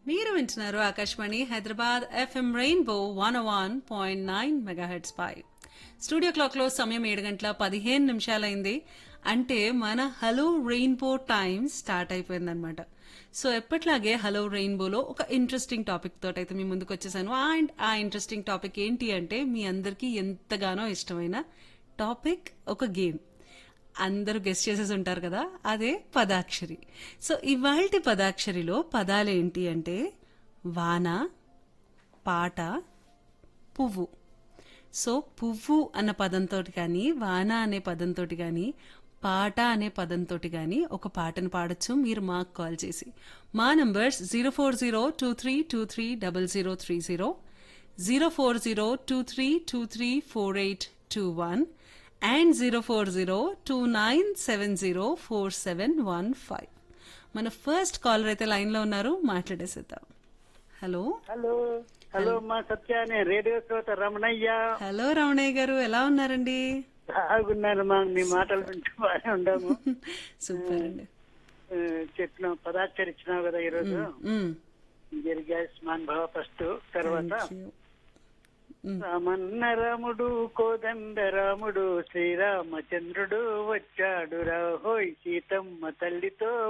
మీరు వింటున్నారు Akashvani Hyderabad FM rainbow one one point nine megahertz పై స్టూడియో క్లాక్ లో సమయం ఏడు గంటల పదిహేను నిమిషాలైంది అంటే మన హలో రెయిన్బో టైం స్టార్ట్ అయిపోయిందనమాట సో ఎప్పట్లాగే హలో రెయిన్బోలో ఒక ఇంట్రెస్టింగ్ టాపిక్ తోటి అయితే మీ ముందుకు వచ్చేసాను అండ్ ఆ ఇంట్రెస్టింగ్ టాపిక్ ఏంటి అంటే మీ అందరికీ ఎంతగానో ఇష్టమైన టాపిక్ ఒక గేమ్ అందరూ గెస్ట్ చేసేసి ఉంటారు కదా అదే పదాక్షరి సో ఇవాల్టి పదాక్షరిలో పదాలు ఏంటి అంటే వాన పాట పువ్వు సో పువ్వు అన్న పదంతో కానీ వాన అనే పదంతో కానీ పాట అనే పదంతో కానీ ఒక పాటను పాడొచ్చు మీరు మాకు కాల్ చేసి మా numbers zero four zero two three two three double zero three zero zero four zero two three two three four eight two one and zero four zero two nine seven zero four seven one five మన first caller అయితే లైన్లో ఉన్నారు మాట్లాడేసేద్దాం hello hello hello మా సత్య నేను radio శ్రోత Ramanaiah hello Ramanaiah గారు ఎలా ఉన్నారండి బాగున్నాను మా మీ మాటలు వింటూ బాగానే ఉండాము సూపర్ అండి ఆ, చెప్పినావు పదాచరించినావు కదా ఈరోజు మ్మ్. దీర్ఘాయుష్మాన్ భవ ఫస్ట్ తర్వాత Thank you. రామన్న రాముడు కోదండ రాముడు శ్రీరామచంద్రుడు వచ్చాడు రా హోయ్ సీతమ్మ తల్లితో